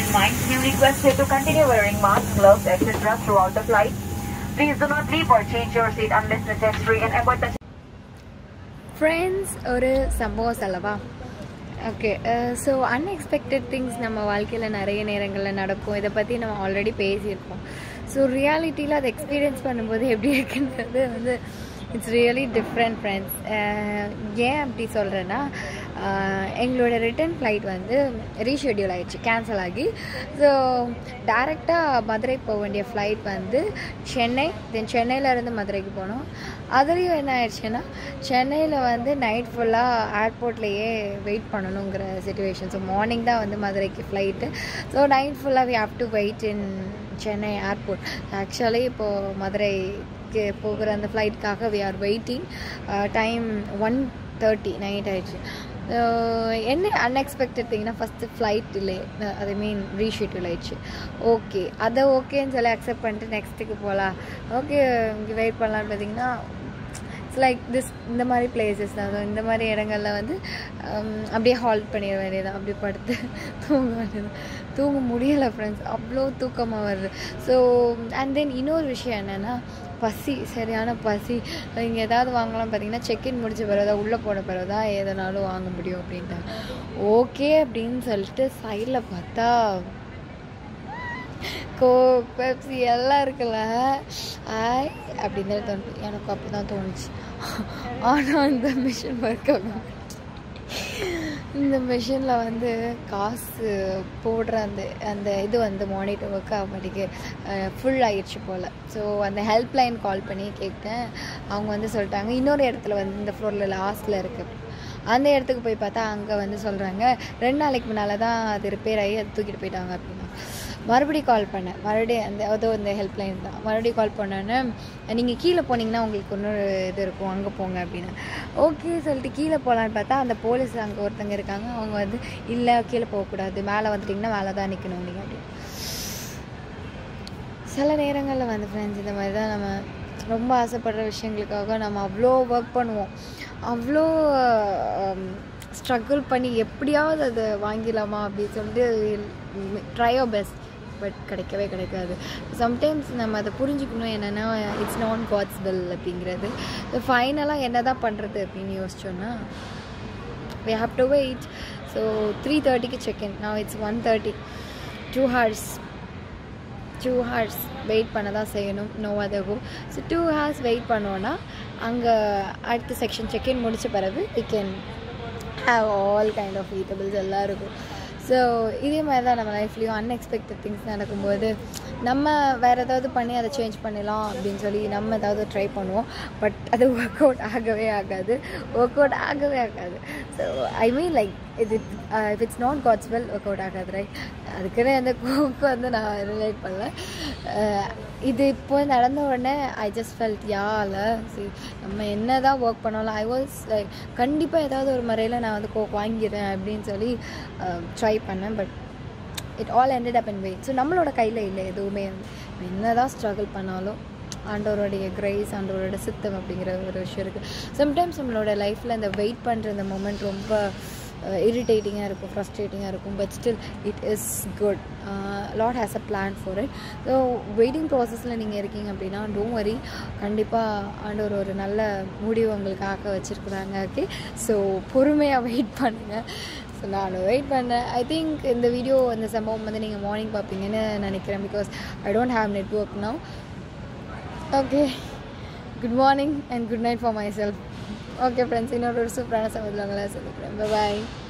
in mind, you requested to continue wearing masks, gloves, etc. throughout the flight. Please do not leave or change your seat unless necessary and avoid touching friends ஒரு சம்பவம் சொல்லவா okay so unexpected things நம்ம வாழ்க்கையில் நிறைய நேரங்களில் நடக்கும் இதை பற்றி நம்ம ஆல்ரெடி பேசியிருக்கோம் ஸோ ரியாலிட்டியில் அதை எக்ஸ்பீரியன்ஸ் பண்ணும்போது எப்படி இருக்குன்றது வந்து இட்ஸ் ரியலி டிஃப்ரெண்ட் ஃப்ரெண்ட்ஸ் ஏன் அப்படி சொல்கிறேன்னா எங்களோட ரிட்டர்ன் ஃப்ளைட் வந்து ரீஷெட்யூல் ஆயிடுச்சு கேன்சல் ஆகி ஸோ டேரெக்டாக மதுரை போக வேண்டிய ஃப்ளைட் வந்து சென்னை தென் சென்னையிலேருந்து மதுரைக்கு போனோம் அதுலேயும் என்ன ஆயிடுச்சுன்னா சென்னையில் வந்து நைட் ஃபுல்லாக ஏர்போர்ட்லேயே வெயிட் பண்ணணுங்கிற சுச்சுவேஷன் ஸோ மார்னிங் தான் வந்து மதுரைக்கு ஃப்ளைட்டு ஸோ நைட் ஃபுல்லாக we have to wait in Chennai airport actually இப்போது மதுரைக்கு போகிற அந்த ஃப்ளைட்காக we are waiting time one thirty night ஆயிடுச்சு என்ன அன்எக்ஸ்பெக்டட் திங்னா first flight delay I mean reschedule ஆயிடுச்சு ஓகே அதை ஓகேன்னு சொல்லி அக்செப்ட் பண்ணிட்டு நெக்ஸ்ட்டுக்கு போகலாம் ஓகே இங்கே வெயிட் பண்ணலான்னு பார்த்தீங்கன்னா இட்ஸ் லைக் திஸ் இந்த மாதிரி பிளேசஸ் தான் இந்த மாதிரி இடங்கள்ல வந்து அப்படியே ஹால்ட் பண்ணிட வேண்டியதான் அப்படி படுத்து தூங்க வேண்டியது தூங்க முடியலை ஃப்ரெண்ட்ஸ் அவ்வளோ தூக்கமாக வருது ஸோ அண்ட் தென் இன்னொரு விஷயம் என்னென்னா பசி சரியான பசி இங்கே ஏதாவது வாங்கலாம் பார்த்தீங்கன்னா செக்இன் முடிச்ச பிறகு தான் உள்ளே போன பிறகு தான் எதனாலும் வாங்க முடியும் அப்படின்ட்டாங்க ஓகே அப்படின்னு சொல்லிட்டு சைடில் பார்த்தா கோக் பெப்சி எல்லாம் இருக்குல்ல ஆய் அப்படின்னு தோணுது எனக்கு அப்போ தான் தோணுச்சு ஆனால் இந்த மிஷின் ஒர்க் ஆகும் இந்த மிஷினில் வந்து காசு போடுற அந்த அந்த இது வந்து மானிட்டர் ஒர்க் ஆக மாட்டேங்கு ஃபுல் ஆயிடுச்சு போல் ஸோ அந்த ஹெல்ப்லைன் கால் பண்ணி கேட்டேன் அவங்க வந்து சொல்லிட்டாங்க இன்னொரு இடத்துல வந்து இந்த ஃப்ளோரில் லாஸ்ட்டில் இருக்குது அந்த இடத்துக்கு போய் பார்த்தா அங்கே வந்து சொல்கிறாங்க ரெண்டு நாளைக்கு முன்னால் தான் அது ரிப்பேர் ஆகி அது தூக்கிட்டு போயிட்டாங்க அப்படின்னா மறுபடியும் கால் பண்ணேன் மறுபடியும் அந்த அதோ இந்த ஹெல்ப்லைன் தான் மறுபடியும் கால் பண்ணோன்னே நீங்கள் கீழே போனீங்கன்னா உங்களுக்கு இன்னொரு இது இருக்கும் அங்கே போங்க அப்படின்னு ஓகே சொல்லிட்டு கீழே போகலான்னு பார்த்தா அந்த போலீஸ் அங்கே ஒருத்தங்க இருக்காங்க அவங்க வந்து இல்லை கீழே போகக்கூடாது மேலே வந்துட்டிங்கன்னா மேலே தான் நிற்கணும் நீங்கள் அப்படின்னு சில நேரங்களில் வந்து ஃப்ரெண்ட்ஸ் இந்த மாதிரி தான் நம்ம ரொம்ப ஆசைப்படுற விஷயங்களுக்காக நம்ம அவ்வளோ ஒர்க் பண்ணுவோம் அவ்வளோ ஸ்ட்ரகிள் பண்ணி எப்படியாவது அதை வாங்கிடலாமா அப்படின்னு சொல்லிட்டு ட்ரையோ பெஸ்ட் பட் கிடைக்கவே கிடைக்காது சம்டைம்ஸ் நம்ம அதை புரிஞ்சுக்கணும் என்னென்னா இட்ஸ் நாட் காட்ஸ் வெல் அப்படிங்கிறது ஃபைனலாக என்ன தான் பண்ணுறது அப்படின்னு யோசிச்சோன்னா we have to wait so three தேர்ட்டிக்கு செக்இன் நான் it's one thirty two hours two hours wait பண்ண தான் செய்யணும் no other go so two hours wait பண்ணோன்னா அங்கே அடுத்த செக்ஷன் செக்இன் முடித்த பிறகு we can have all kind of eatables எல்லாம் இருக்கும் ஸோ இதே மாதிரி தான் நம்ம லைஃப்லேயும் அன்எக்ஸ்பெக்டட் திங்ஸ் நடக்கும்போது நம்ம வேறு ஏதாவது பண்ணி அதை சேஞ்ச் பண்ணிடலாம் அப்படின்னு சொல்லி நம்ம ஏதாவது ட்ரை பண்ணுவோம் பட் அது ஒர்க் அவுட் ஆகவே ஆகாது ஒர்க் அவுட் ஆகவே ஆகாது ஸோ ஐ மீன் லைக் இது if it's not God's will work out ஆகாது ரைட் அதுக்குன்னு அந்த கோக்கு வந்து நான் ரிலேட் பண்ணல இது இப்போ நடந்த உடனே ஐ ஜஸ்ட் ஃபெல்ட் யால சரி நம்ம என்ன தான் ஒர்க் பண்ணாலும் ஐ வாஸ் லைக் கண்டிப்பாக ஏதாவது ஒரு முறையில் நான் வந்து கோக் வாங்கிடுறேன் அப்படின்னு சொல்லி ட்ரை பண்ணேன் but it all ended up in wait so நம்மளோட கையில் இல்லை எதுவுமே என்ன தான் ஸ்ட்ரகிள் பண்ணாலும் ஆண்டவருடைய கிரேஸ் ஆண்டவரோட சித்தம் அப்படிங்கிற ஒரு விஷயம் இருக்குது சம்டைம்ஸ் நம்மளோட லைஃப்பில் இந்த வெயிட் பண்ணுற இந்த மூமெண்ட் ரொம்ப இரிட்டேட்டிங்காக இருக்கும் ஃப்ரஸ்ட்ரேட்டிங்காக இருக்கும் but still it is good Lord has a plan for it so waiting ப்ராசஸில் நீங்கள் இருக்கீங்க அப்படின்னா டோன்ட் வரி கண்டிப்பாக ஆண்டவர் ஒரு நல்ல முடிவு உங்களுக்காக வச்சுருக்குறாங்க ஓகே ஸோ பொறுமையாக வெயிட் பண்ணுங்கள் ஸோ நான் வெயிட் பண்ணேன் ஐ திங்க் இந்த வீடியோ இந்த சம்பவம் வந்து நீங்கள் மார்னிங் பார்ப்பீங்கன்னு நினைக்கிறேன் because I don't have network now okay good morning and good night for myself okay friends இன்னொரு ஒரு சூப்பரான சமயத்தில் உங்களை சந்திக்கிறேன் பாய்